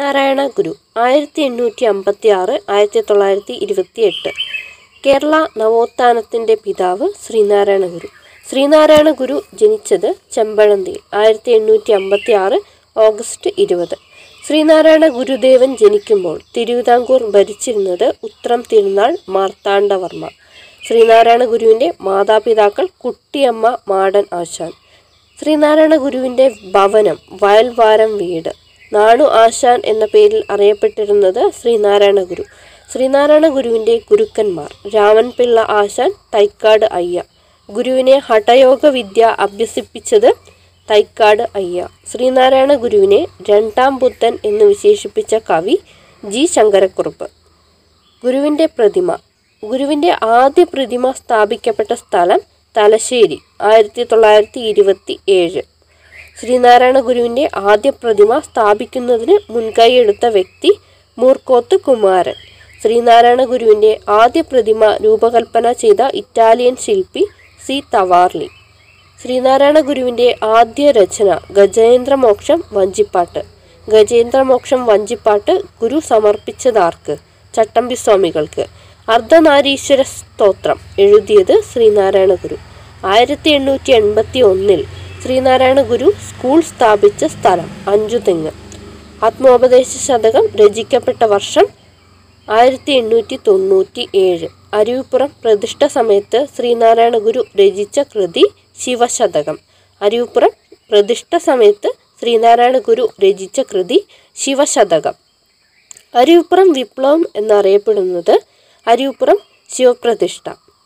ശ്രീനാരായണ ഗുരു ആയിരത്തി എണ്ണൂറ്റി അമ്പത്തി ആറ് ആയിരത്തി തൊള്ളായിരത്തി ഇരുപത്തി എട്ട് കേരള നവോത്ഥാനത്തിൻ്റെ പിതാവ് ശ്രീനാരായണ ഗുരു ശ്രീനാരായണ ഗുരു ജനിച്ചത് ചെമ്പഴന്തിയിൽ ആയിരത്തി എണ്ണൂറ്റി അമ്പത്തി ആറ് ഓഗസ്റ്റ് ഇരുപത് ശ്രീനാരായണ ഗുരുദേവൻ ജനിക്കുമ്പോൾ തിരുവിതാംകൂർ ഭരിച്ചിരുന്നത് ഉത്രം തിരുനാൾ മാർത്താണ്ഡവർമ്മ ശ്രീനാരായണ ഗുരുവിൻ്റെ മാതാപിതാക്കൾ കുട്ടിയമ്മ മാടൻ ആശാൻ ശ്രീനാരായണ ഗുരുവിൻ്റെ ഭവനം വയൽവാരം വീട് നാണു ആശാൻ എന്ന പേരിൽ അറിയപ്പെട്ടിരുന്നത് ശ്രീനാരായണ ഗുരു ശ്രീനാരായണ ഗുരുവിൻ്റെ ഗുരുക്കന്മാർ രാമൻപിള്ള ആശാൻ തൈക്കാട് അയ്യ ഗുരുവിനെ ഹഠയോഗ വിദ്യ അഭ്യസിപ്പിച്ചത് തൈക്കാട് അയ്യ ശ്രീനാരായണ ഗുരുവിനെ രണ്ടാം ബുദ്ധൻ എന്ന് വിശേഷിപ്പിച്ച കവി ജി ശങ്കരക്കുറുപ്പ് ഗുരുവിൻ്റെ പ്രതിമ ഗുരുവിൻ്റെ ആദ്യ പ്രതിമ സ്ഥാപിക്കപ്പെട്ട സ്ഥലം തലശ്ശേരി ആയിരത്തി തൊള്ളായിരത്തി ഇരുപത്തി ഏഴ് ശ്രീനാരായണ ഗുരുവിൻ്റെ ആദ്യ പ്രതിമ സ്ഥാപിക്കുന്നതിന് മുൻകൈയെടുത്ത വ്യക്തി മൂർക്കോത്ത് കുമാരൻ ശ്രീനാരായണ ഗുരുവിൻ്റെ ആദ്യ പ്രതിമ രൂപകൽപ്പന ചെയ്ത ഇറ്റാലിയൻ ശില്പി സി തവാർലി ശ്രീനാരായണ ഗുരുവിൻ്റെ ആദ്യ രചന ഗജേന്ദ്രമോക്ഷം വഞ്ചിപ്പാട്ട് ഗജേന്ദ്രമോക്ഷം വഞ്ചിപ്പാട്ട് ഗുരു സമർപ്പിച്ചതാർക്ക് ചട്ടമ്പി സ്വാമികൾക്ക് അർദ്ധനാരീശ്വര സ്തോത്രം എഴുതിയത് ശ്രീനാരായണ ഗുരു ആയിരത്തി എണ്ണൂറ്റി എൺപത്തി ഒന്നിൽ ശ്രീനാരായണ ഗുരു സ്കൂൾ സ്ഥാപിച്ച സ്ഥലം അഞ്ചുതെങ്ങ് ആത്മോപദേശ ശതകം രചിക്കപ്പെട്ട വർഷം ആയിരത്തി എണ്ണൂറ്റി തൊണ്ണൂറ്റി ഏഴ് അരുവിപ്പുറം പ്രതിഷ്ഠ സമയത്ത് ശ്രീനാരായണ ഗുരു രചിച്ച കൃതി ശിവശതകം അരുവിപ്പുറം പ്രതിഷ്ഠ സമയത്ത് ശ്രീനാരായണ ഗുരു രചിച്ച കൃതി ശിവശതകം അരുവിപ്പുറം വിപ്ലവം എന്നറിയപ്പെടുന്നത് അരുവിപ്പുറം ശിവപ്രതിഷ്ഠ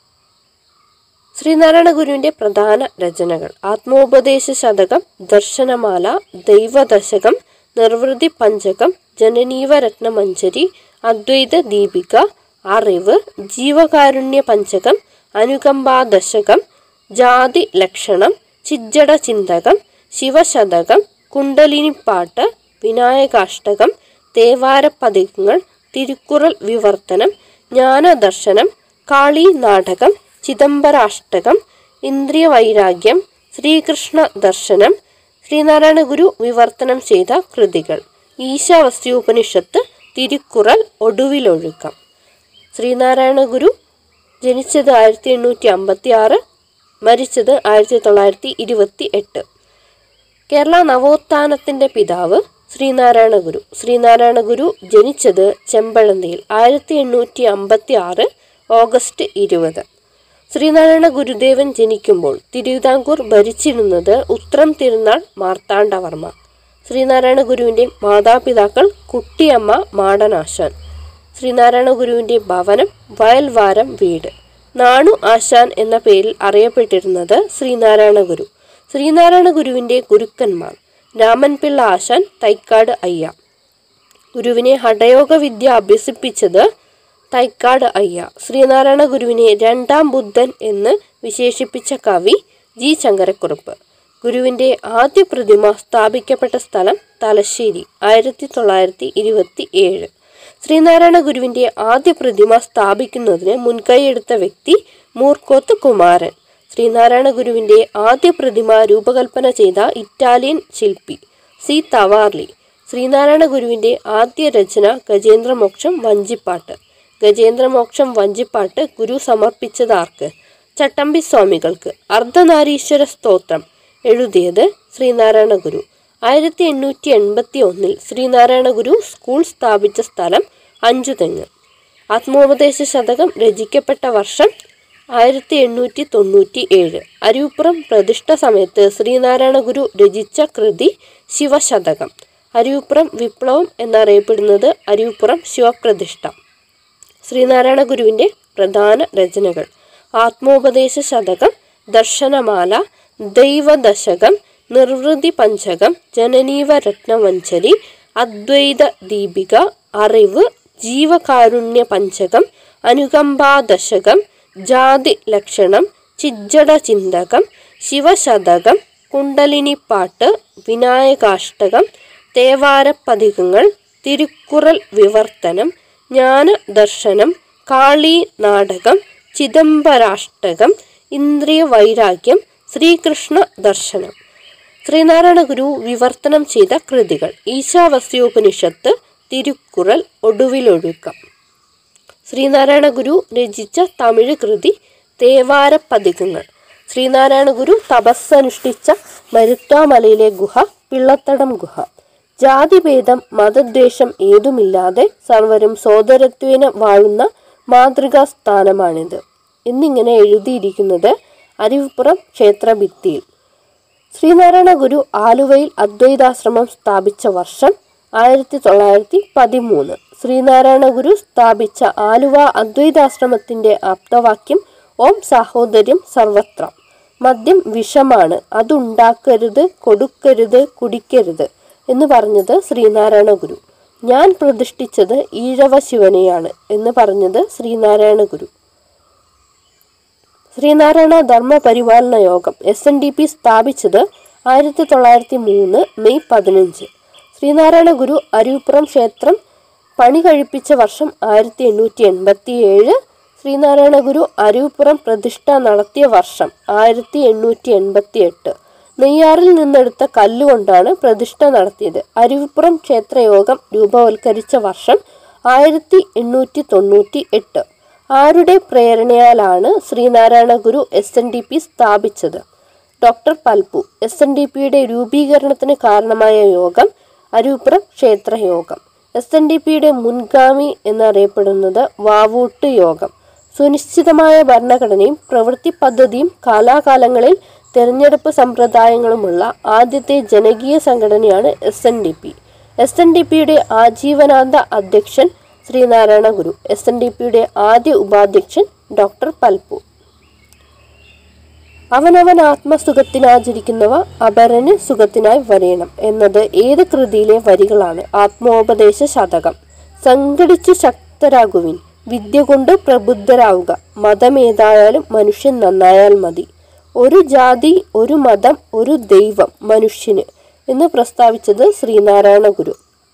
ശ്രീനാരായണ ഗുരുവിൻ്റെ പ്രധാന രചനകൾ ആത്മോപദേശ ശതകം ദർശനമാല ദൈവദശകം നിർവൃതി പഞ്ചകം ജനനീവരത്നമഞ്ജരി അദ്വൈത ദീപിക അറിവ് ജീവകാരുണ്യ പഞ്ചകം അനുകമ്പാദശകം ജാതി ലക്ഷണം ചിജ്ജട ചിന്തകം ശിവശതകം കുണ്ടലിനിപ്പാട്ട് വിനായകാഷ്ടകം തേവാരപ്പതികങ്ങൾ തിരുക്കുറൽ വിവർത്തനം ജ്ഞാനദർശനം കാളി നാടകം ചിദംബരാഷ്ടകം ഇന്ദ്രിയ വൈരാഗ്യം ശ്രീകൃഷ്ണ ദർശനം ശ്രീനാരായണ ഗുരു വിവർത്തനം ചെയ്ത കൃതികൾ ഈശാവസ്ത്യോപനിഷത്ത് തിരുക്കുറൽ ഒടുവിലൊഴുക്കം ശ്രീനാരായണ ഗുരു ജനിച്ചത് ആയിരത്തി എണ്ണൂറ്റി അമ്പത്തി ആറ് മരിച്ചത് ആയിരത്തി തൊള്ളായിരത്തി ഇരുപത്തി എട്ട് കേരള നവോത്ഥാനത്തിൻ്റെ പിതാവ് ശ്രീനാരായണ ഗുരു ശ്രീനാരായണ ഗുരു ജനിച്ചത് ചെമ്പഴന്തിയിൽ ആയിരത്തി എണ്ണൂറ്റി അമ്പത്തി ആറ് ഓഗസ്റ്റ് ഇരുപത് ശ്രീനാരായണ ഗുരുദേവൻ ജനിക്കുമ്പോൾ തിരുവിതാംകൂർ ഭരിച്ചിരുന്നത് ഉത്രം തിരുനാൾ മാർത്താണ്ഡവർമ്മ ശ്രീനാരായണ ഗുരുവിൻ്റെ മാതാപിതാക്കൾ കുട്ടിയമ്മ മാടനാശാൻ ശ്രീനാരായണ ഗുരുവിൻ്റെ ഭവനം വയൽവാരം വീട് നാണു ആശാൻ എന്ന പേരിൽ അറിയപ്പെട്ടിരുന്നത് ശ്രീനാരായണ ഗുരു ശ്രീനാരായണ ഗുരുവിൻ്റെ ഗുരുക്കന്മാർ രാമൻപിള്ള ആശാൻ തൈക്കാട് അയ്യ ഗുരുവിനെ ഹഠയോഗ വിദ്യ അഭ്യസിപ്പിച്ചത് തൈക്കാട് അയ്യ ശ്രീനാരായണ ഗുരുവിനെ രണ്ടാം ബുദ്ധൻ എന്ന് വിശേഷിപ്പിച്ച കവി ജി ശങ്കരക്കുറുപ്പ് ഗുരുവിൻ്റെ ആദ്യ പ്രതിമ സ്ഥാപിക്കപ്പെട്ട സ്ഥലം തലശ്ശേരി ആയിരത്തി തൊള്ളായിരത്തി ഇരുപത്തി ഏഴ് ശ്രീനാരായണ ഗുരുവിൻ്റെ ആദ്യ പ്രതിമ സ്ഥാപിക്കുന്നതിന് മുൻകൈയെടുത്ത വ്യക്തി മൂർക്കോത്ത് കുമാരൻ ശ്രീനാരായണ ഗുരുവിൻ്റെ ആദ്യ പ്രതിമ രൂപകൽപ്പന ചെയ്ത ഇറ്റാലിയൻ ശില്പി സി തവാർലി ശ്രീനാരായണ ഗുരുവിൻ്റെ ആദ്യ രചന ഗജേന്ദ്രമോക്ഷം വഞ്ചിപ്പാട്ട് ഗജേന്ദ്രമോക്ഷം വഞ്ചിപ്പാട്ട് ഗുരു സമർപ്പിച്ചതാർക്ക് ചട്ടമ്പി സ്വാമികൾക്ക് അർദ്ധനാരീശ്വര സ്തോത്രം എഴുതിയത് ശ്രീനാരായണ ഗുരു ആയിരത്തി എണ്ണൂറ്റി എൺപത്തി ഒന്നിൽ ശ്രീനാരായണ ഗുരു സ്കൂൾ സ്ഥാപിച്ച സ്ഥലം അഞ്ചുതെങ്ങ് ആത്മോപദേശ ശതകം രചിക്കപ്പെട്ട വർഷം ആയിരത്തി എണ്ണൂറ്റി തൊണ്ണൂറ്റി ഏഴ് അരുവിപ്പുറം പ്രതിഷ്ഠ സമയത്ത് ശ്രീനാരായണ ഗുരു രചിച്ച കൃതി ശിവശതകം അരുവിപ്പുറം വിപ്ലവം എന്നറിയപ്പെടുന്നത് അരുവിപ്പുറം ശിവപ്രതിഷ്ഠ ശ്രീനാരായണ ഗുരുവിൻ്റെ പ്രധാന രചനകൾ ആത്മോപദേശ ശതകം ദർശനമാല ദൈവദശകം നിർവൃതി പഞ്ചകം ജനനീവരത്നമഞ്ജരി അദ്വൈത ദീപിക അറിവ് ജീവകാരുണ്യ പഞ്ചകം അനുകമ്പാദശകം ജാതി ലക്ഷണം ചിജ്ജട ചിന്തകം ശിവശതകം കുണ്ടലിനിപ്പാട്ട് വിനായകാഷ്ടകം തേവാരപ്പതികങ്ങൾ തിരുക്കുറൽ വിവർത്തനം ജ്ഞാനദർശനം കാളി നാടകം ചിദംബരാഷ്ടകം ഇന്ദ്രിയ വൈരാഗ്യം ശ്രീകൃഷ്ണ ദർശനം ശ്രീനാരായണ ഗുരു വിവർത്തനം ചെയ്ത കൃതികൾ ഈശാവസ്യോപനിഷത്ത് തിരുക്കുറൽ ഒടുവിലൊഴുക്കം ശ്രീനാരായണ ഗുരു രചിച്ച തമിഴ് കൃതി തേവാരപ്പതികങ്ങൾ ശ്രീനാരായണ ഗുരു തപസ്സനുഷ്ഠിച്ച മരുത്വാമലയിലെ ഗുഹ പിള്ളത്തടം ഗുഹ ജാതിഭേദം മതദ്വേഷം ഏതുമില്ലാതെ സർവരും സോദരത്വേന വാഴുന്ന മാതൃകാ സ്ഥാനമാണിത് എന്നിങ്ങനെ എഴുതിയിരിക്കുന്നത് അരുവിപ്പുറം ക്ഷേത്രഭിത്തിയിൽ ശ്രീനാരായണ ഗുരു ആലുവയിൽ അദ്വൈതാശ്രമം സ്ഥാപിച്ച വർഷം ആയിരത്തി തൊള്ളായിരത്തി പതിമൂന്ന് ശ്രീനാരായണ ഗുരു സ്ഥാപിച്ച ആലുവ അദ്വൈതാശ്രമത്തിന്റെ ആപ്തവാക്യം ഓം സാഹോദര്യം സർവത്ര മദ്യം വിഷമാണ് അതുണ്ടാക്കരുത് കൊടുക്കരുത് കുടിക്കരുത് എന്ന് പറഞ്ഞത് ശ്രീനാരായണ ഗുരു ഞാൻ പ്രതിഷ്ഠിച്ചത് ഈഴവ ശിവനെയാണ് എന്ന് പറഞ്ഞത് ശ്രീനാരായണ ഗുരു ശ്രീനാരായണ ധർമ്മ പരിപാലന യോഗം എസ് എൻ ഡി പി സ്ഥാപിച്ചത് ആയിരത്തി തൊള്ളായിരത്തി മൂന്ന് മെയ് പതിനഞ്ച് ശ്രീനാരായണ ഗുരു അരുവിപ്പുറം ക്ഷേത്രം പണി കഴിപ്പിച്ച വർഷം ആയിരത്തി എണ്ണൂറ്റി എൺപത്തി ഏഴ് ശ്രീനാരായണ ഗുരു അരുവിപ്പുറം പ്രതിഷ്ഠ നടത്തിയ വർഷം ആയിരത്തി എണ്ണൂറ്റി എൺപത്തി എട്ട് നെയ്യാറിൽ നിന്നെടുത്ത കല്ലുകൊണ്ടാണ് പ്രതിഷ്ഠ നടത്തിയത് അരുവിപ്പുറം ക്ഷേത്രയോഗം രൂപവൽക്കരിച്ച വർഷം ആയിരത്തി എണ്ണൂറ്റി തൊണ്ണൂറ്റി എട്ട് ആരുടെ പ്രേരണയാലാണ് Sreenarayana Guru S N D P സ്ഥാപിച്ചത് doctor Palpu S N D പിയുടെ രൂപീകരണത്തിന് കാരണമായ യോഗം അരൂപ്പുറം ക്ഷേത്രയോഗം എസ് എൻ ഡി പിയുടെ മുൻഗാമി എന്നറിയപ്പെടുന്നത് വാവൂട്ട് യോഗം സുനിശ്ചിതമായ ഭരണഘടനയും പ്രവൃത്തി പദ്ധതിയും കാലാകാലങ്ങളിൽ തെരഞ്ഞെടുപ്പ് സമ്പ്രദായങ്ങളുമുള്ള ആദ്യത്തെ ജനകീയ സംഘടനയാണ് S N D P S N D പിയുടെ ആജീവനാന്ത അധ്യക്ഷൻ Sreenarayana Guru S N D പിയുടെ ആദ്യ ഉപാധ്യക്ഷൻ ഡോക്ടർ പൽപു അവനവൻ ആത്മസുഖത്തിനാചരിക്കുന്നവ അപരന് സുഖത്തിനായി വരയണം എന്നത് ഏത് കൃതിയിലെ വരികളാണ് ആത്മോപദേശ ശതകം സംഘടിച്ചു ശക്തരാകുവിൻ വിദ്യ കൊണ്ട് പ്രബുദ്ധരാവുക മതമേതായാലും മനുഷ്യൻ നന്നായാൽ മതി ഒരു ജാതി ഒരു മതം ഒരു ദൈവം മനുഷ്യന് എന്ന് പ്രസ്താവിച്ചത് ശ്രീനാരായണ ഗുരു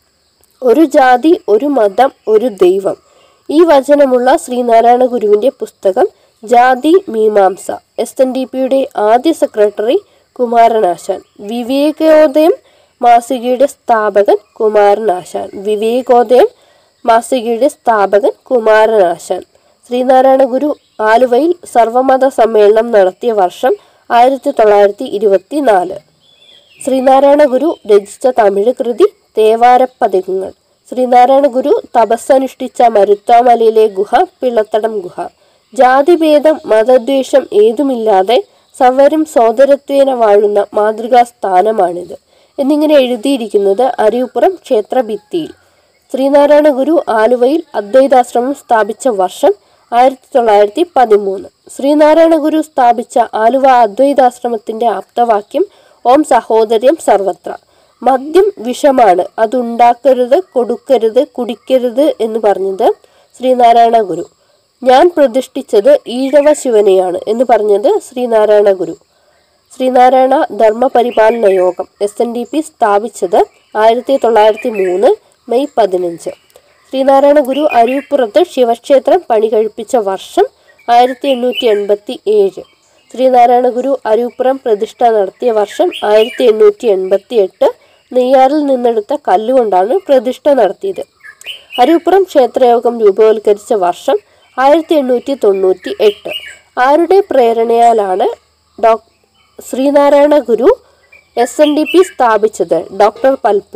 ഒരു ജാതി ഒരു മതം ഒരു ദൈവം ഈ വചനമുള്ള ശ്രീനാരായണ ഗുരുവിന്റെ പുസ്തകം ജാതി മീമാംസ എസ് എൻ ഡി പിയുടെ ആദ്യ സെക്രട്ടറി കുമാരനാശാൻ വിവേകോദയം മാസികയുടെ സ്ഥാപകൻ കുമാരനാശാൻ വിവേകോദയം മാസികയുടെ സ്ഥാപകൻ കുമാരനാശാൻ ശ്രീനാരായണ ഗുരു ആലുവയിൽ സർവമത സമ്മേളനം നടത്തിയ വർഷം ആയിരത്തി തൊള്ളായിരത്തി ഇരുപത്തി നാല് ശ്രീനാരായണ ഗുരു രചിച്ച തമിഴ് കൃതി തേവാരപ്പതികങ്ങൾ ശ്രീനാരായണ ഗുരു തപസ്സനുഷ്ഠിച്ച മരുത്താമലയിലെ ഗുഹ പിള്ളത്തടം ഗുഹ ജാതിഭേദം മതദ്വേഷം ഏതുമില്ലാതെ സവരും സോദരത്വേന വാഴുന്ന മാതൃകാ സ്ഥാനമാണിത് എന്നിങ്ങനെ എഴുതിയിരിക്കുന്നത് അരിയുപ്പുറം ക്ഷേത്രഭിത്തിയിൽ ശ്രീനാരായണ ഗുരു ആലുവയിൽ അദ്വൈതാശ്രമം സ്ഥാപിച്ച വർഷം ആയിരത്തി തൊള്ളായിരത്തി പതിമൂന്ന് ശ്രീനാരായണ ഗുരു സ്ഥാപിച്ച ആലുവ അദ്വൈതാശ്രമത്തിന്റെ ആപ്തവാക്യം ഓം സഹോദര്യം സർവത്ര മദ്യം വിഷമാണ് അതുണ്ടാക്കരുത് കൊടുക്കരുത് കുടിക്കരുത് എന്ന് പറഞ്ഞത് ശ്രീനാരായണ ഗുരു ഞാൻ പ്രതിഷ്ഠിച്ചത് ഈഴവ ശിവനെയാണ് എന്ന് പറഞ്ഞത് ശ്രീനാരായണ ഗുരു ശ്രീനാരായണ ധർമ്മ പരിപാലന യോഗം എസ് എൻ ഡി പി സ്ഥാപിച്ചത് ആയിരത്തി തൊള്ളായിരത്തി മൂന്ന് മെയ് പതിനഞ്ച് ശ്രീനാരായണ ഗുരു അരുവിപ്പുറത്ത് ശിവക്ഷേത്രം പണി കഴിപ്പിച്ച വർഷം ആയിരത്തി എണ്ണൂറ്റി എൺപത്തി ഏഴ് ശ്രീനാരായണ ഗുരു അരുവിപ്പുറം പ്രതിഷ്ഠ നടത്തിയ വർഷം ആയിരത്തി എണ്ണൂറ്റി എൺപത്തി എട്ട് നെയ്യാറിൽ നിന്നെടുത്ത കല്ലുകൊണ്ടാണ് പ്രതിഷ്ഠ നടത്തിയത് അരുവിപ്പുറം ക്ഷേത്രയോഗം രൂപവൽക്കരിച്ച വർഷം ആയിരത്തി എണ്ണൂറ്റി തൊണ്ണൂറ്റി എട്ട് ആരുടെ പ്രേരണയാലാണ് ഡോ Sreenarayana Guru S N D P സ്ഥാപിച്ചത് doctor Palpu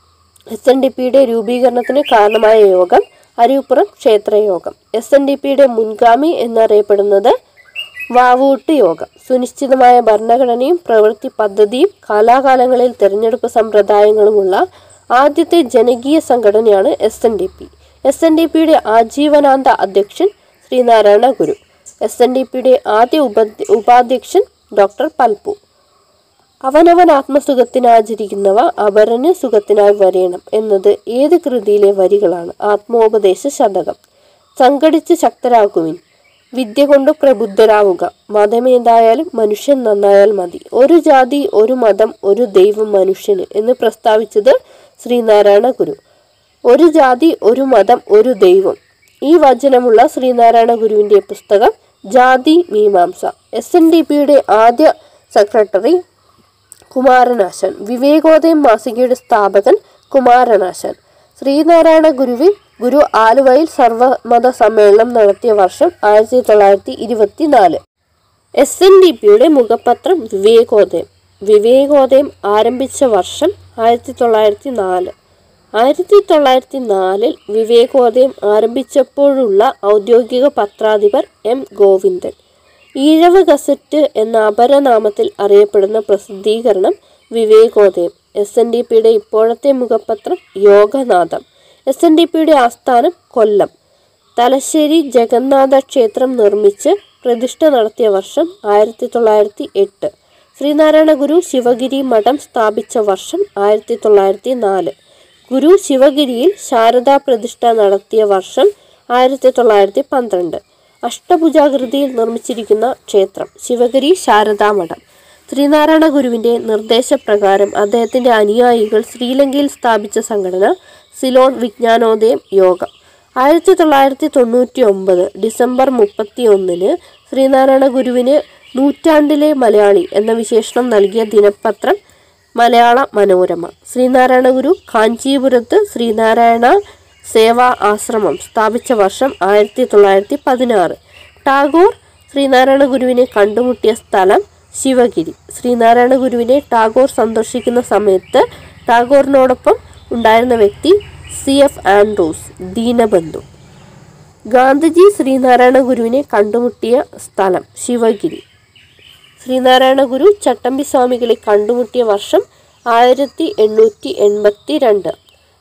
S N D പിയുടെ രൂപീകരണത്തിന് കാരണമായ യോഗം അരിവിപ്പുറം ക്ഷേത്രയോഗം എസ് എൻ ഡി പിയുടെ മുൻഗാമി എന്നറിയപ്പെടുന്നത് വാവൂട്ട് യോഗം സുനിശ്ചിതമായ ഭരണഘടനയും പ്രവൃത്തി പദ്ധതിയും കാലാകാലങ്ങളിൽ തെരഞ്ഞെടുപ്പ് സമ്പ്രദായങ്ങളുമുള്ള ആദ്യത്തെ ജനകീയ സംഘടനയാണ് S N D P S N D പിയുടെ ആജീവനാന്ത അധ്യക്ഷൻ Sreenarayana Guru S N D പിയുടെ ആദ്യ ഉപ ഉപാധ്യക്ഷൻ ഡോക്ടർ പൽപു അവനവൻ ആത്മസുഖത്തിനാചരിക്കുന്നവ അപരന് സുഖത്തിനായി വരയണം എന്നത് ഏത് കൃതിയിലെ വരികളാണ് ആത്മോപദേശ ശതകം സംഘടിച്ച് ശക്തരാക്കുവിൻ വിദ്യ കൊണ്ട് പ്രബുദ്ധരാവുക മതമേതായാലും മനുഷ്യൻ നന്നായാൽ മതി ഒരു ജാതി ഒരു മതം ഒരു ദൈവം മനുഷ്യന് എന്ന് പ്രസ്താവിച്ചത് ശ്രീനാരായണ ഗുരു ഒരു ജാതി ഒരു മതം ഒരു ദൈവം ഈ വചനമുള്ള ശ്രീനാരായണ ഗുരുവിന്റെ പുസ്തകം ജാതി മീമാംസ എസ് എൻ ഡി പിയുടെ ആദ്യ സെക്രട്ടറി കുമാരനാശൻ വിവേകോദയം മാസികയുടെ സ്ഥാപകൻ കുമാരനാശൻ ശ്രീനാരായണ ഗുരുവിൽ ഗുരു ആലുവയിൽ സർവമത സമ്മേളനം നടത്തിയ വർഷം ആയിരത്തി തൊള്ളായിരത്തി ഇരുപത്തിനാല് എസ് എൻ ഡി പിയുടെ മുഖപത്രം വിവേകോദയം വിവേകോദയം ആരംഭിച്ച വർഷം ആയിരത്തി തൊള്ളായിരത്തി നാല് ആയിരത്തി തൊള്ളായിരത്തി നാലിൽ വിവേകോദയം ആരംഭിച്ചപ്പോഴുള്ള ഔദ്യോഗിക പത്രാധിപർ എം ഗോവിന്ദൻ ഈഴവ ഗസറ്റ് എന്ന അപരനാമത്തിൽ അറിയപ്പെടുന്ന പ്രസിദ്ധീകരണം വിവേകോദയം എസ് എൻ ഡി പിയുടെ ഇപ്പോഴത്തെ മുഖപത്രം യോഗനാഥം എസ് എൻ ഡി പിയുടെ ആസ്ഥാനം കൊല്ലം തലശ്ശേരി ജഗന്നാഥ ക്ഷേത്രം നിർമ്മിച്ച് പ്രതിഷ്ഠ നടത്തിയ വർഷം ആയിരത്തി തൊള്ളായിരത്തി എട്ട് ശ്രീനാരായണ ഗുരു ശിവഗിരി മഠം സ്ഥാപിച്ച വർഷം ആയിരത്തി തൊള്ളായിരത്തി നാല് ഗുരു ശിവഗിരിയിൽ ശാരദാ പ്രതിഷ്ഠ നടത്തിയ വർഷം ആയിരത്തി തൊള്ളായിരത്തി പന്ത്രണ്ട് അഷ്ടഭുജാകൃതിയിൽ നിർമ്മിച്ചിരിക്കുന്ന ക്ഷേത്രം ശിവഗിരി ശാരദാ മഠം ശ്രീനാരായണ ഗുരുവിന്റെ നിർദ്ദേശപ്രകാരം അദ്ദേഹത്തിന്റെ അനുയായികൾ ശ്രീലങ്കയിൽ സ്ഥാപിച്ച സംഘടന സിലോൺ വിജ്ഞാനോദയം യോഗം ആയിരത്തി തൊള്ളായിരത്തി തൊണ്ണൂറ്റി ഒമ്പത് ഡിസംബർ മുപ്പത്തി ഒന്നിന് ശ്രീനാരായണ ഗുരുവിന് നൂറ്റാണ്ടിലെ മലയാളി എന്ന വിശേഷണം നൽകിയ ദിനപത്രം മലയാള മനോരമ ശ്രീനാരായണ ഗുരു കാഞ്ചീപുരത്ത് ശ്രീനാരായണ സേവാ ആശ്രമം സ്ഥാപിച്ച വർഷം ആയിരത്തി തൊള്ളായിരത്തി പതിനാറ് ടാഗോർ ശ്രീനാരായണ ഗുരുവിനെ കണ്ടുമുട്ടിയ സ്ഥലം ശിവഗിരി ശ്രീനാരായണ ഗുരുവിനെ ടാഗോർ സന്ദർശിക്കുന്ന സമയത്ത് ടാഗോറിനോടൊപ്പം ഉണ്ടായിരുന്ന വ്യക്തി C F Andrews Deenabandhu Gandhiji Sreenarayana ഗുരുവിനെ കണ്ടുമുട്ടിയ സ്ഥലം ശിവഗിരി ശ്രീനാരായണ ഗുരു ചട്ടമ്പി സ്വാമികളെ കണ്ടുമുട്ടിയ വർഷം ആയിരത്തി എണ്ണൂറ്റി എൺപത്തി രണ്ട്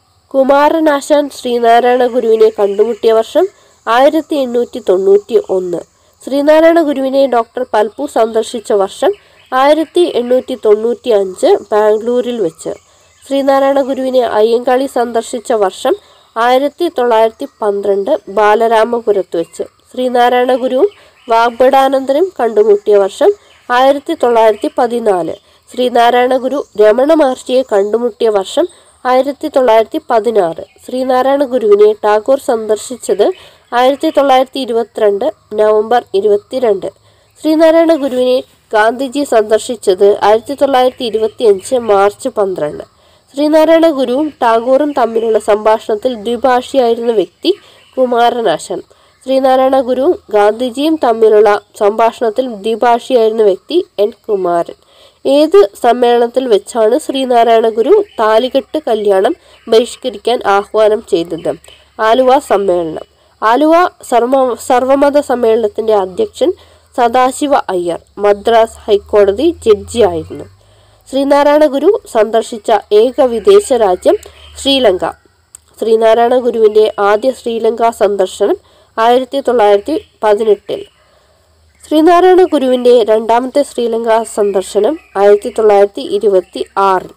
കുമാരനാശാൻ ശ്രീനാരായണ ഗുരുവിനെ കണ്ടുമുട്ടിയ വർഷം ആയിരത്തി എണ്ണൂറ്റി തൊണ്ണൂറ്റി ഒന്ന് ശ്രീനാരായണ ഗുരുവിനെ ഡോക്ടർ പൽപു സന്ദർശിച്ച വർഷം ആയിരത്തി എണ്ണൂറ്റി തൊണ്ണൂറ്റി അഞ്ച് ബാംഗ്ലൂരിൽ വെച്ച് ശ്രീനാരായണ ഗുരുവിനെ അയ്യങ്കാളി സന്ദർശിച്ച വർഷം ആയിരത്തി തൊള്ളായിരത്തി പന്ത്രണ്ട് ബാലരാമപുരത്ത് വെച്ച് ശ്രീനാരായണ ഗുരുവും വാഗ്ഭടാനന്ദനും കണ്ടുമുട്ടിയ വർഷം ആയിരത്തി തൊള്ളായിരത്തി പതിനാല് ശ്രീനാരായണ ഗുരു രമണ മഹർഷിയെ കണ്ടുമുട്ടിയ വർഷം ആയിരത്തി തൊള്ളായിരത്തി പതിനാറ് ശ്രീനാരായണ ഗുരുവിനെ ടാഗോർ സന്ദർശിച്ചത് ആയിരത്തി തൊള്ളായിരത്തി ഇരുപത്തിരണ്ട് നവംബർ ഇരുപത്തിരണ്ട് ശ്രീനാരായണ ഗുരുവിനെ ഗാന്ധിജി സന്ദർശിച്ചത് ആയിരത്തി തൊള്ളായിരത്തി ഇരുപത്തി അഞ്ച് മാർച്ച് പന്ത്രണ്ട് ശ്രീനാരായണ ഗുരുവും ടാഗോറും തമ്മിലുള്ള സംഭാഷണത്തിൽ ദ്വിഭാഷിയായിരുന്ന വ്യക്തി കുമാരനാശൻ ശ്രീനാരായണ ഗുരുവും ഗാന്ധിജിയും തമ്മിലുള്ള സംഭാഷണത്തിൽ ദ്വിഭാഷിയായിരുന്ന വ്യക്തി എൻ കുമാരൻ ഏത് സമ്മേളനത്തിൽ വെച്ചാണ് ശ്രീനാരായണ ഗുരു താലികെട്ട് കല്യാണം ബഹിഷ്കരിക്കാൻ ആഹ്വാനം ചെയ്തത് ആലുവ സമ്മേളനം ആലുവ സർവ സർവമത സമ്മേളനത്തിന്റെ അധ്യക്ഷൻ സദാശിവ അയ്യർ മദ്രാസ് ഹൈക്കോടതി ജഡ്ജിയായിരുന്നു ശ്രീനാരായണ ഗുരു സന്ദർശിച്ച ഏക വിദേശ രാജ്യം ശ്രീലങ്ക ശ്രീനാരായണ ഗുരുവിന്റെ ആദ്യ ശ്രീലങ്ക സന്ദർശനം ആയിരത്തി തൊള്ളായിരത്തി പതിനെട്ടിൽ ശ്രീനാരായണ ഗുരുവിന്റെ രണ്ടാമത്തെ ശ്രീലങ്ക സന്ദർശനം ആയിരത്തി തൊള്ളായിരത്തി ഇരുപത്തി ആറിൽ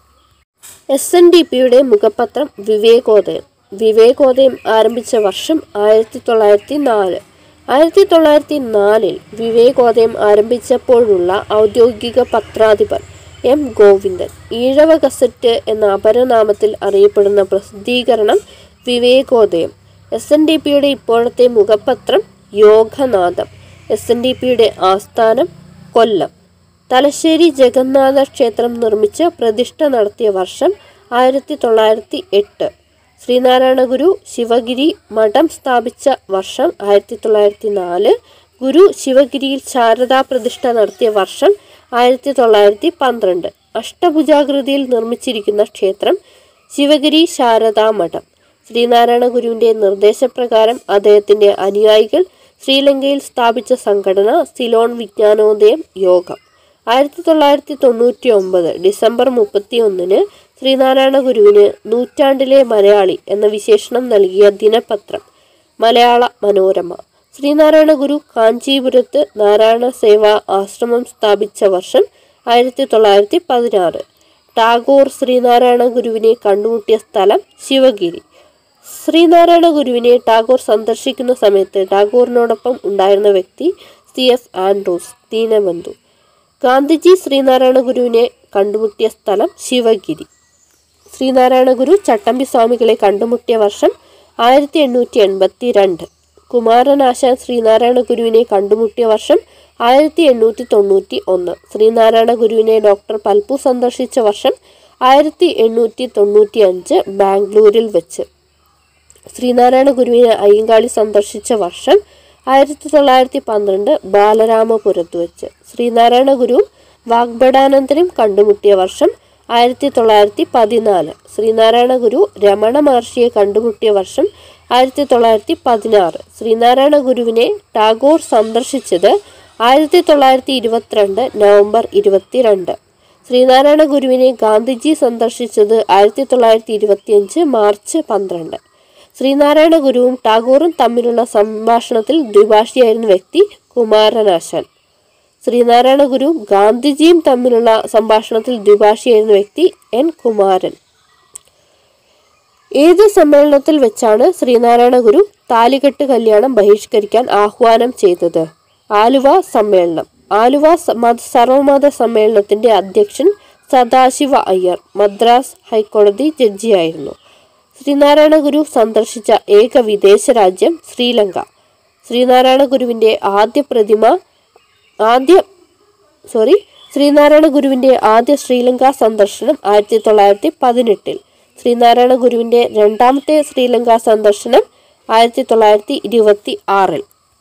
എസ് എൻ ഡി പിയുടെ മുഖപത്രം വിവേകോദയം വിവേകോദയം ആരംഭിച്ച വർഷം ആയിരത്തി തൊള്ളായിരത്തി നാല് ആയിരത്തി തൊള്ളായിരത്തി നാലിൽ വിവേകോദയം ആരംഭിച്ചപ്പോഴുള്ള ഔദ്യോഗിക പത്രാധിപർ എം ഗോവിന്ദൻ ഈഴവ ഗസറ്റ് എന്ന അപരനാമത്തിൽ അറിയപ്പെടുന്ന പ്രസിദ്ധീകരണം വിവേകോദയം എസ് എൻ ഡി പിയുടെ ഇപ്പോഴത്തെ മുഖപത്രം യോഗനാഥം എസ് എൻ ഡി പിയുടെ ആസ്ഥാനം കൊല്ലം തലശ്ശേരി ജഗന്നാഥ ക്ഷേത്രം നിർമ്മിച്ച് പ്രതിഷ്ഠ നടത്തിയ വർഷം ആയിരത്തി തൊള്ളായിരത്തി എട്ട് ശ്രീനാരായണ ഗുരു ശിവഗിരി മഠം സ്ഥാപിച്ച വർഷം ആയിരത്തി തൊള്ളായിരത്തി നാല് ഗുരു ശിവഗിരിയിൽ ശാരദാ പ്രതിഷ്ഠ നടത്തിയ വർഷം ആയിരത്തി തൊള്ളായിരത്തി പന്ത്രണ്ട് അഷ്ടഭുജാകൃതിയിൽ നിർമ്മിച്ചിരിക്കുന്ന ക്ഷേത്രം ശിവഗിരി ശാരദാ മഠം ശ്രീനാരായണ ഗുരുവിന്റെ നിർദ്ദേശപ്രകാരം അദ്ദേഹത്തിന്റെ അനുയായികൾ ശ്രീലങ്കയിൽ സ്ഥാപിച്ച സംഘടന സിലോൺ വിജ്ഞാനോദയം യോഗം ആയിരത്തി തൊള്ളായിരത്തി തൊണ്ണൂറ്റി ഒമ്പത് ഡിസംബർ മുപ്പത്തി ഒന്നിന് ശ്രീനാരായണ ഗുരുവിന് നൂറ്റാണ്ടിലെ മലയാളി എന്ന വിശേഷണം നൽകിയ ദിനപത്രം മലയാള മനോരമ ശ്രീനാരായണ ഗുരു കാഞ്ചീപുരത്ത് നാരായണ സേവാ ആശ്രമം സ്ഥാപിച്ച വർഷം ആയിരത്തി തൊള്ളായിരത്തി പതിനാറ് ടാഗോർ ശ്രീനാരായണ ഗുരുവിനെ കണ്ടുമുട്ടിയ സ്ഥലം ശിവഗിരി ശ്രീനാരായണ ഗുരുവിനെ ടാഗോർ സന്ദർശിക്കുന്ന സമയത്ത് ടാഗോറിനോടൊപ്പം ഉണ്ടായിരുന്ന വ്യക്തി C F Andrews Deenabandhu Gandhiji Sreenarayana ഗുരുവിനെ കണ്ടുമുട്ടിയ സ്ഥലം ശിവഗിരി ശ്രീനാരായണ ഗുരു ചട്ടമ്പി സ്വാമികളെ കണ്ടുമുട്ടിയ വർഷം ആയിരത്തി എണ്ണൂറ്റി എൺപത്തി രണ്ട് കുമാരനാശാൻ ശ്രീനാരായണ ഗുരുവിനെ കണ്ടുമുട്ടിയ വർഷം ആയിരത്തി എണ്ണൂറ്റി തൊണ്ണൂറ്റി ഒന്ന് ശ്രീനാരായണ ഗുരുവിനെ ഡോക്ടർ പൽപു സന്ദർശിച്ച വർഷം ആയിരത്തി എണ്ണൂറ്റി തൊണ്ണൂറ്റി അഞ്ച് ബാംഗ്ലൂരിൽ വെച്ച് ശ്രീനാരായണ ഗുരുവിനെ അയ്യങ്കാളി സന്ദർശിച്ച വർഷം ആയിരത്തി തൊള്ളായിരത്തി പന്ത്രണ്ട് ബാലരാമപുരത്ത് വെച്ച് ശ്രീനാരായണ ഗുരു വാഗ്ഭടാനന്തരം കണ്ടുമുട്ടിയ വർഷം ആയിരത്തി തൊള്ളായിരത്തി പതിനാല് ശ്രീനാരായണ ഗുരു രമണ മഹർഷിയെ കണ്ടുമുട്ടിയ വർഷം ആയിരത്തി തൊള്ളായിരത്തി പതിനാറ് ശ്രീനാരായണ ഗുരുവിനെ ടാഗോർ സന്ദർശിച്ചത് ആയിരത്തി തൊള്ളായിരത്തി ഇരുപത്തിരണ്ട് നവംബർ ഇരുപത്തിരണ്ട് ശ്രീനാരായണ ഗുരുവിനെ ഗാന്ധിജി സന്ദർശിച്ചത് ആയിരത്തി തൊള്ളായിരത്തി ഇരുപത്തിയഞ്ച് മാർച്ച് പന്ത്രണ്ട് ശ്രീനാരായണ ഗുരുവും ടാഗോറും തമ്മിലുള്ള സംഭാഷണത്തിൽ ദ്വിഭാഷിയായിരുന്ന വ്യക്തി കുമാരനാശാൻ ശ്രീനാരായണ ഗുരു ഗാന്ധിജിയും തമ്മിലുള്ള സംഭാഷണത്തിൽ ദ്വിഭാഷിയായിരുന്ന വ്യക്തി എൻ കുമാരൻ ഏത് സമ്മേളനത്തിൽ വെച്ചാണ് ശ്രീനാരായണ ഗുരു താലികെട്ട് കല്യാണം ബഹിഷ്കരിക്കാൻ ആഹ്വാനം ചെയ്തത് ആലുവ സമ്മേളനം ആലുവ സ- മത- സർവമത സമ്മേളനത്തിന്റെ അധ്യക്ഷൻ സദാശിവ അയ്യർ മദ്രാസ് ഹൈക്കോടതി ജഡ്ജിയായിരുന്നു ശ്രീനാരായണ ഗുരു സന്ദർശിച്ച ഏക വിദേശ രാജ്യം ശ്രീലങ്ക ശ്രീനാരായണ ഗുരുവിന്റെ ആദ്യ പ്രതിമ ആദ്യ സോറി ശ്രീനാരായണ ഗുരുവിന്റെ ആദ്യ ശ്രീലങ്ക സന്ദർശനം ആയിരത്തി തൊള്ളായിരത്തി പതിനെട്ടിൽ ശ്രീനാരായണ ഗുരുവിന്റെ രണ്ടാമത്തെ ശ്രീലങ്ക സന്ദർശനം ആയിരത്തി തൊള്ളായിരത്തി ഇരുപത്തി ആറിൽ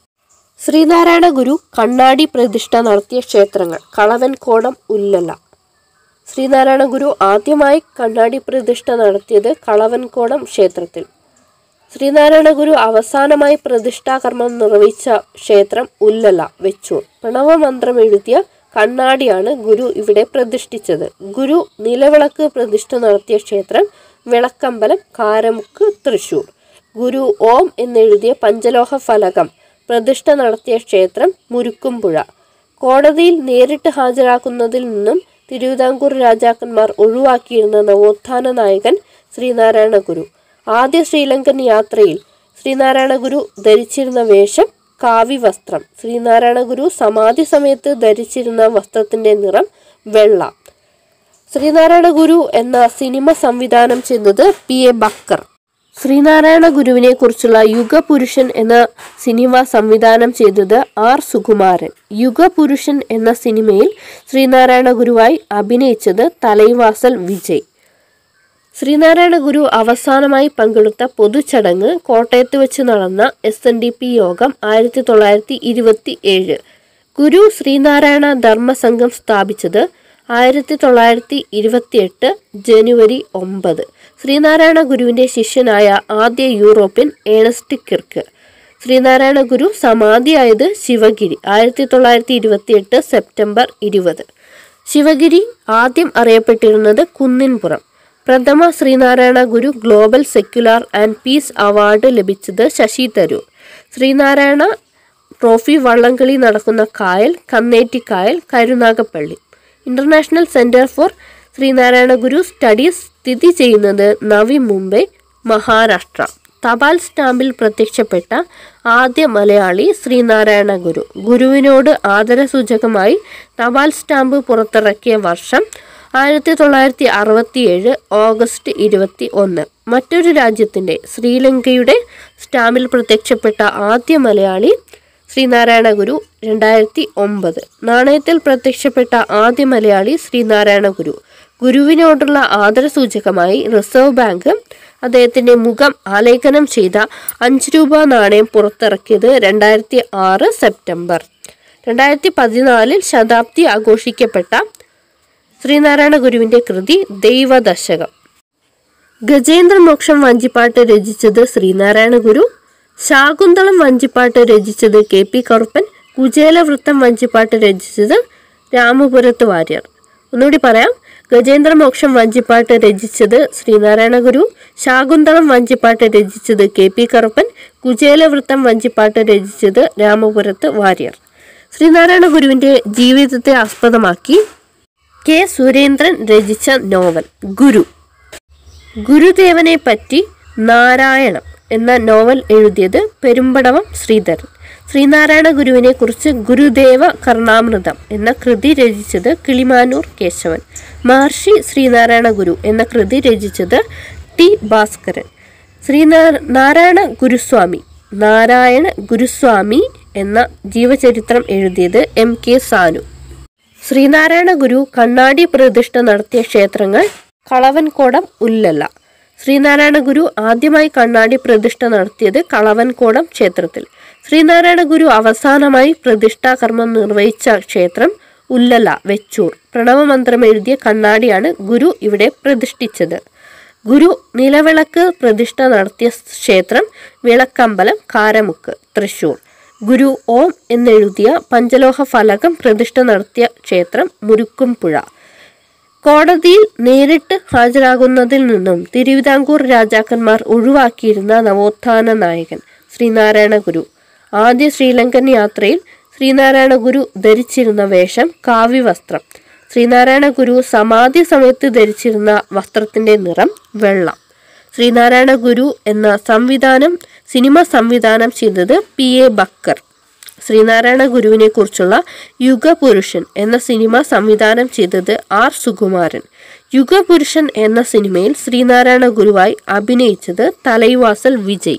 ശ്രീനാരായണ ഗുരു കണ്ണാടി പ്രതിഷ്ഠ നടത്തിയ ക്ഷേത്രങ്ങൾ കളവൻകോടം ഉല്ലല ശ്രീനാരായണ ഗുരു ആദ്യമായി കണ്ണാടി പ്രതിഷ്ഠ നടത്തിയത് കളവൻകോടം ക്ഷേത്രത്തിൽ ശ്രീനാരായണ ഗുരു അവസാനമായി പ്രതിഷ്ഠാകർമ്മം നിർവഹിച്ച ക്ഷേത്രം ഉല്ലല വെച്ചൂർ പ്രണവമന്ത്രം എഴുതിയ കണ്ണാടിയാണ് ഗുരു ഇവിടെ പ്രതിഷ്ഠിച്ചത് ഗുരു നിലവിളക്ക് പ്രതിഷ്ഠ നടത്തിയ ക്ഷേത്രം വിളക്കമ്പലം കാരമുക്ക് തൃശൂർ ഗുരു ഓം എന്നെഴുതിയ പഞ്ചലോഹ ഫലകം പ്രതിഷ്ഠ നടത്തിയ ക്ഷേത്രം മുരുക്കുംപുഴ കോടതിയിൽ നേരിട്ട് ഹാജരാക്കുന്നതിൽ നിന്നും തിരുവിതാംകൂർ രാജാക്കന്മാർ ഒഴിവാക്കിയിരുന്ന നവോത്ഥാന നായകൻ ശ്രീനാരായണ ഗുരു ആദ്യ ശ്രീലങ്കൻ യാത്രയിൽ ശ്രീനാരായണ ഗുരു ധരിച്ചിരുന്ന വേഷം കാവി വസ്ത്രം ശ്രീനാരായണ ഗുരു സമാധി സമയത്ത് ധരിച്ചിരുന്ന വസ്ത്രത്തിന്റെ നിറം വെള്ള ശ്രീനാരായണ ഗുരു എന്ന സിനിമ സംവിധാനം ചെയ്തത് പി എ ബക്കർ ശ്രീനാരായണ ഗുരുവിനെ കുറിച്ചുള്ള യുഗപുരുഷൻ എന്ന സിനിമ സംവിധാനം ചെയ്തത് ആർ സുകുമാരൻ യുഗപുരുഷൻ എന്ന സിനിമയിൽ ശ്രീനാരായണ ഗുരുവായി അഭിനയിച്ചത് തലൈവാസൽ വിജയ് ശ്രീനാരായണ ഗുരു അവസാനമായി പങ്കെടുത്ത പൊതുചടങ്ങ് കോട്ടയത്ത് വെച്ച് നടന്ന എസ് എൻ ഡി പി യോഗം ആയിരത്തി തൊള്ളായിരത്തി ഇരുപത്തി ഏഴ് ഗുരു ശ്രീനാരായണ ധർമ്മസംഘം സ്ഥാപിച്ചത് ആയിരത്തി തൊള്ളായിരത്തി ഇരുപത്തിയെട്ട് ജനുവരി ഒമ്പത് ശ്രീനാരായണ ഗുരുവിന്റെ ശിഷ്യനായ ആദ്യ European Ernest Kirk Sreenarayana Guru സമാധിയായത് ശിവഗിരി ആയിരത്തി തൊള്ളായിരത്തി ഇരുപത്തിയെട്ട് സെപ്റ്റംബർ ഇരുപത് ശിവഗിരി ആദ്യം അറിയപ്പെട്ടിരുന്നത് കുന്നിൻപുറം പ്രഥമ Sreenarayana Guru global secular and peace award ലഭിച്ചത് ശശി തരൂർ ശ്രീനാരായണ ട്രോഫി വള്ളംകളി നടക്കുന്ന കായൽ Kannettikayal Karunagappally international centre for Sreenarayana Guru studies സ്ഥിതി ചെയ്യുന്നത് നവി മുംബൈ മഹാരാഷ്ട്ര തപാൽ സ്റ്റാമ്പിൽ പ്രത്യക്ഷപ്പെട്ട ആദ്യ മലയാളി ശ്രീനാരായണ ഗുരു ഗുരുവിനോട് ആദരസൂചകമായി തപാൽ സ്റ്റാമ്പ് പുറത്തിറക്കിയ വർഷം ആയിരത്തി തൊള്ളായിരത്തി അറുപത്തിയേഴ് ഓഗസ്റ്റ് ഇരുപത്തി ഒന്ന് മറ്റൊരു രാജ്യത്തിൻ്റെ ശ്രീലങ്കയുടെ സ്റ്റാമ്പിൽ പ്രത്യക്ഷപ്പെട്ട ആദ്യ മലയാളി ശ്രീനാരായണ ഗുരു രണ്ടായിരത്തി ഒമ്പത് നാണയത്തിൽ പ്രത്യക്ഷപ്പെട്ട ആദ്യ മലയാളി ശ്രീനാരായണ ഗുരു ഗുരുവിനോടുള്ള ആദരസൂചകമായി റിസർവ് ബാങ്ക് അദ്ദേഹത്തിന്റെ മുഖം ആലേഖനം ചെയ്ത അഞ്ച് രൂപ നാണയം പുറത്തിറക്കിയത് രണ്ടായിരത്തി ആറ് സെപ്റ്റംബർ രണ്ടായിരത്തി പതിനാലിൽ ശതാബ്ദി ആഘോഷിക്കപ്പെട്ട ശ്രീനാരായണ ഗുരുവിന്റെ കൃതി ദൈവദശകം ഗജേന്ദ്ര മോക്ഷം വഞ്ചിപ്പാട്ട് രചിച്ചത് ശ്രീനാരായണ ഗുരു ശാകുന്തളം വഞ്ചിപ്പാട്ട് രചിച്ചത് കെ പി കറുപ്പൻ കുചേലവൃത്തം വഞ്ചിപ്പാട്ട് രചിച്ചത് രാമപുരത്ത് വാര്യർ ഒന്നുകൂടി പറയാം ഗജേന്ദ്ര മോക്ഷം വഞ്ചിപ്പാട്ട് രചിച്ചത് ശ്രീനാരായണ ഗുരു ശാകുന്തളം വഞ്ചിപ്പാട്ട് രചിച്ചത് കെ പി കറുപ്പൻ കുചേലവൃത്തം വഞ്ചിപ്പാട്ട് രചിച്ചത് രാമപുരത്ത് വാര്യർ ശ്രീനാരായണ ഗുരുവിന്റെ ജീവിതത്തെ ആസ്പദമാക്കി കെ സുരേന്ദ്രൻ രചിച്ച നോവൽ ഗുരു ഗുരുദേവനെ പറ്റി നാരായണം എന്ന നോവൽ എഴുതിയത് പെരുമ്പടവം ശ്രീധരൻ ശ്രീനാരായണ ഗുരുവിനെ കുറിച്ച് ഗുരുദേവ കർണാമൃതം എന്ന കൃതി രചിച്ചത് കിളിമാനൂർ കേശവൻ മഹർഷി ശ്രീനാരായണ ഗുരു എന്ന കൃതി രചിച്ചത് ടി ഭാസ്കരൻ ശ്രീനാ നാരായണ ഗുരുസ്വാമി നാരായണ ഗുരുസ്വാമി എന്ന ജീവചരിത്രം എഴുതിയത് എം കെ സാനു ശ്രീനാരായണ ഗുരു കണ്ണാടി പ്രതിഷ്ഠ നടത്തിയ ക്ഷേത്രങ്ങൾ കളവൻകോടം ഉല്ലല ശ്രീനാരായണ ഗുരു ആദ്യമായി കണ്ണാടി പ്രതിഷ്ഠ നടത്തിയത് കളവൻകോടം ക്ഷേത്രത്തിൽ ശ്രീനാരായണ ഗുരു അവസാനമായി പ്രതിഷ്ഠാകർമ്മം നിർവഹിച്ച ക്ഷേത്രം ഉല്ലല വെച്ചൂർ പ്രണവമന്ത്രം എഴുതിയ കണ്ണാടിയാണ് ഗുരു ഇവിടെ പ്രതിഷ്ഠിച്ചത് ഗുരു നിലവിളക്ക് പ്രതിഷ്ഠ നടത്തിയ ക്ഷേത്രം വിളക്കമ്പലം കാരമുക്ക് തൃശൂർ ഗുരു ഓം എന്നെഴുതിയ പഞ്ചലോഹ ഫലകം പ്രതിഷ്ഠ നടത്തിയ ക്ഷേത്രം മുരുക്കുംപുഴ കോടതിയിൽ നേരിട്ട് ഹാജരാകുന്നതിൽ നിന്നും തിരുവിതാംകൂർ രാജാക്കന്മാർ ഒഴിവാക്കിയിരുന്ന നവോത്ഥാന നായകൻ ശ്രീനാരായണ ഗുരു ആദ്യ ശ്രീലങ്കൻ യാത്രയിൽ ശ്രീനാരായണ ഗുരു ധരിച്ചിരുന്ന വേഷം കാവ്യവസ്ത്രം ശ്രീനാരായണ ഗുരു സമാധി സമയത്ത് ധരിച്ചിരുന്ന വസ്ത്രത്തിന്റെ നിറം വെള്ള ശ്രീനാരായണ ഗുരു എന്ന സംവിധാനം സിനിമ സംവിധാനം ചെയ്തത് പി എ ബക്കർ ശ്രീനാരായണ ഗുരുവിനെ കുറിച്ചുള്ള യുഗപുരുഷൻ എന്ന സിനിമ സംവിധാനം ചെയ്തത് ആർ സുകുമാരൻ യുഗപുരുഷൻ എന്ന സിനിമയിൽ ശ്രീനാരായണ ഗുരുവായി അഭിനയിച്ചത് തലൈവാസൽ വിജയ്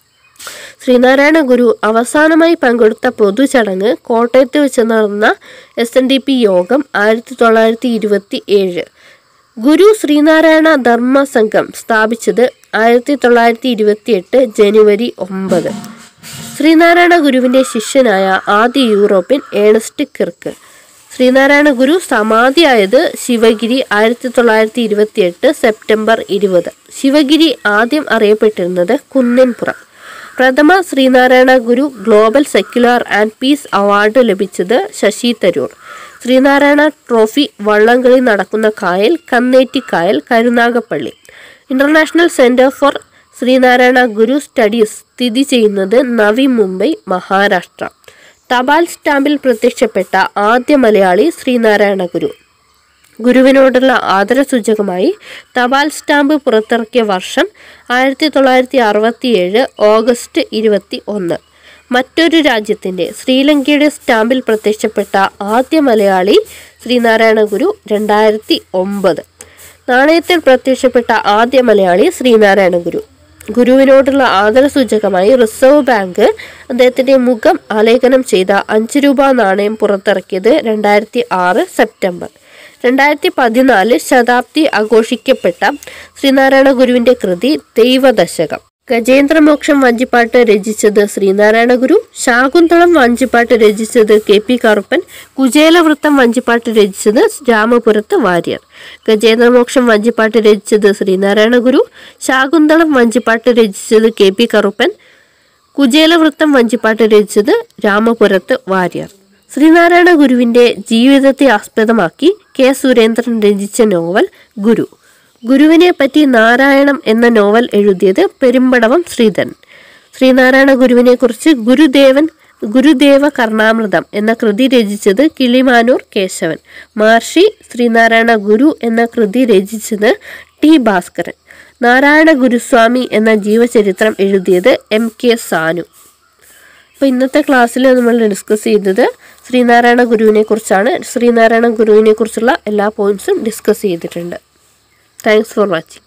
ശ്രീനാരായണ ഗുരു അവസാനമായി പങ്കെടുത്ത പൊതുചടങ്ങ് കോട്ടയത്ത് വെച്ച് നടന്ന എസ് എൻ ഡി പി യോഗം ആയിരത്തി തൊള്ളായിരത്തി ഇരുപത്തി ഏഴ് ഗുരു ശ്രീനാരായണ ധർമ്മ സംഘം സ്ഥാപിച്ചത് ആയിരത്തി തൊള്ളായിരത്തി ഇരുപത്തി എട്ട് ജനുവരി ഒമ്പത് ശ്രീനാരായണ ഗുരുവിന്റെ ശിഷ്യനായ ആദ്യ European Ernest Kirk Sreenarayana Guru സമാധിയായത് ശിവഗിരി ആയിരത്തി തൊള്ളായിരത്തി ഇരുപത്തി എട്ട് സെപ്റ്റംബർ ഇരുപത് ശിവഗിരി ആദ്യം അറിയപ്പെട്ടിരുന്നത് കുന്നൻപുറം പ്രഥമ Sreenarayana Guru global secular and peace award ലഭിച്ചത് ശശി തരൂർ ശ്രീനാരായണ ട്രോഫി വള്ളംകളി നടക്കുന്ന കായൽ Kannettikayal Karunagappally international centre for Sreenarayana Guru studies സ്ഥിതി ചെയ്യുന്നത് നവി മുംബൈ മഹാരാഷ്ട്ര തപാൽ സ്റ്റാമ്പിൽ പ്രത്യക്ഷപ്പെട്ട ആദ്യ മലയാളി ശ്രീനാരായണ ഗുരു ഗുരുവിനോടുള്ള ആദരസൂചകമായി തപാൽ സ്റ്റാമ്പ് പുറത്തിറക്കിയ വർഷം ആയിരത്തി തൊള്ളായിരത്തി അറുപത്തിയേഴ് ഓഗസ്റ്റ് ഇരുപത്തി ഒന്ന് മറ്റൊരു രാജ്യത്തിൻ്റെ ശ്രീലങ്കയുടെ സ്റ്റാമ്പിൽ പ്രത്യക്ഷപ്പെട്ട ആദ്യ മലയാളി ശ്രീനാരായണ ഗുരു രണ്ടായിരത്തി ഒമ്പത് നാണയത്തിൽ പ്രത്യക്ഷപ്പെട്ട ആദ്യ മലയാളി ശ്രീനാരായണ ഗുരു ഗുരുവിനോടുള്ള ആദരസൂചകമായി റിസർവ് ബാങ്ക് അദ്ദേഹത്തിന്റെ മുഖം ആലേഖനം ചെയ്ത അഞ്ച് രൂപ നാണയം പുറത്തിറക്കിയത് രണ്ടായിരത്തി ആറ് സെപ്റ്റംബർ രണ്ടായിരത്തി പതിനാല് ശതാബ്ദി ആഘോഷിക്കപ്പെട്ട ശ്രീനാരായണ ഗുരുവിന്റെ കൃതി ദൈവദശകം ഗജേന്ദ്രമോക്ഷം വഞ്ചിപ്പാട്ട് രചിച്ചത് ശ്രീനാരായണ ഗുരു ശാകുന്തളം വഞ്ചിപ്പാട്ട് രചിച്ചത് കെ പി കറുപ്പൻ കുചേലവൃത്തം വഞ്ചിപ്പാട്ട് രചിച്ചത് രാമപുരത്ത് വാര്യർ ഗജേന്ദ്രമോക്ഷം വഞ്ചിപ്പാട്ട് രചിച്ചത് ശ്രീനാരായണ ഗുരു ശാകുന്തളം വഞ്ചിപ്പാട്ട് രചിച്ചത് കെ പി കറുപ്പൻ കുചേലവൃത്തം വഞ്ചിപ്പാട്ട് രചിച്ചത് രാമപുരത്ത് വാര്യർ ശ്രീനാരായണ ഗുരുവിന്റെ ജീവിതത്തെ ആസ്പദമാക്കി കെ സുരേന്ദ്രൻ രചിച്ച നോവൽ ഗുരു ഗുരുവിനെ പറ്റി നാരായണം എന്ന നോവൽ എഴുതിയത് പെരുമ്പടവം ശ്രീധരൻ ശ്രീനാരായണ ഗുരുവിനെ കുറിച്ച് ഗുരുദേവൻ ഗുരുദേവ കർണാമൃതം എന്ന കൃതി രചിച്ചത് കിളിമാനൂർ കേശവൻ മഹർഷി ശ്രീനാരായണ ഗുരു എന്ന കൃതി രചിച്ചത് ടി ഭാസ്കരൻ നാരായണ ഗുരുസ്വാമി എന്ന ജീവചരിത്രം എഴുതിയത് എം കെ സാനു അപ്പോൾ ഇന്നത്തെ ക്ലാസ്സിൽ നമ്മൾ ഡിസ്കസ് ചെയ്തത് ശ്രീനാരായണ ഗുരുവിനെ കുറിച്ചാണ് ശ്രീനാരായണ ഗുരുവിനെ കുറിച്ചുള്ള എല്ലാ പോയിന്റ്സും ഡിസ്കസ് ചെയ്തിട്ടുണ്ട് താങ്ക്സ് ഫോർ വാച്ചിങ്